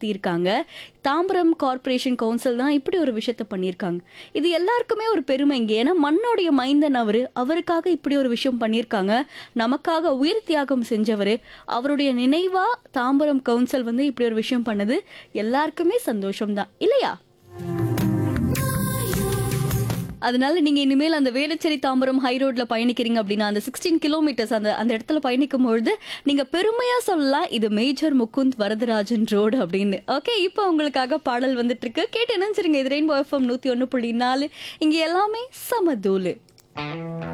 மாத்திருக்காங்க Tambaram corporation council தான் இப்படி ஒரு விஷயத்த பண்ணியிருக்காங்க இது எல்லாருக்குமே ஒரு பெருமை இங்க ஏன்னா மண்ணோடைய மைந்தன் அவரு அவருக்காக இப்படி ஒரு விஷயம் பண்ணியிருக்காங்க நமக்காக உயிர் தியாகம் செஞ்சவர் அவருடைய நினைவா தாம்பரம் கவுன்சில் வந்து இப்படி ஒரு விஷயம் பண்ணது எல்லாருக்குமே சந்தோஷம் தான் இல்லையா அதனால நீங்க இனிமேல் அந்த வேளச்சேரி தாம்பரம் ஹை ரோட்ல பயணிக்கிறீங்க அப்படின்னா அந்த சிக்ஸ்டீன் கிலோமீட்டர்ஸ் அந்த அந்த இடத்துல பயணிக்கும் பொழுது நீங்க பெருமையா சொல்லலாம் இது மேஜர் முகுந்த் வரதராஜன் ரோடு அப்படின்னு ஓகே இப்போ உங்களுக்காக பாடல் வந்துட்டு இருக்கு கேட்டு நினைச்சிருங்க இது ரெயின்போ எஃப்எம் நூத்தி ஒன்னு புள்ளி நாலு இங்க எல்லாமே சமதூலு